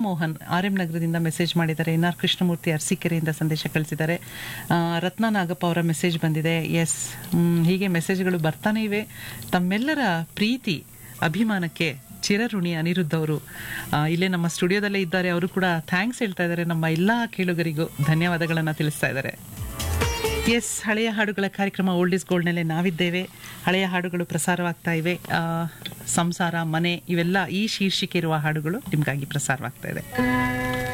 Mohan R M ನಗರದಿಂದ message ಮಾಡಿದ್ದಾರೆ N R Krishnamurthy ಅರಸೀಕೆರೆಯಿಂದ ಸಂದೇಶ ಕಳಿಸಿದ್ದಾರೆ ಆ, ರತ್ನ ನಾಗಪ್ಪ ಅವರ ಮೆಸೇಜ್ ಬಂದಿದೆ ಎಸ್ ಹೀಗೆ ಮೆಸೇಜ್ಗಳು ಬರ್ತಾನೆ ಇವೆ ತಮ್ಮೆಲ್ಲರ ಪ್ರೀತಿ ಅಭಿಮಾನಕ್ಕೆ ಚಿರಋಣಿ ಅನಿರುದ್ಧ ಅವರು ಆ, ಇಲ್ಲೇ ನಮ್ಮ ಸ್ಟುಡಿಯೋದಲ್ಲೇ ಇದ್ದಾರೆ ಅವರು ಕೂಡ ಥ್ಯಾಂಕ್ಸ್ ಹೇಳ್ತಾ ಇದ್ದಾರೆ ನಮ್ಮ ಎಲ್ಲ ಕೇಳುಗರಿಗೂ ಧನ್ಯವಾದಗಳನ್ನು ತಿಳಿಸ್ತಾ ಇದ್ದಾರೆ ಎಸ್ ಹಳೆಯ ಹಾಡುಗಳ ಕಾರ್ಯಕ್ರಮ ಓಲ್ಡ್ ಇಸ್ ಗೋಲ್ಡ್ನಲ್ಲೇ ನಾವಿದ್ದೇವೆ ಹಳೆಯ ಹಾಡುಗಳು ಪ್ರಸಾರವಾಗ್ತಾ ಇವೆ ಆ, ಸಂಸಾರ ಮನೆ ಇವೆಲ್ಲ ಈ ಶೀರ್ಷಿಕೆ ಇರುವ ಹಾಡುಗಳು ನಿಮಗಾಗಿ ಪ್ರಸಾರವಾಗ್ತಾ ಇದೆ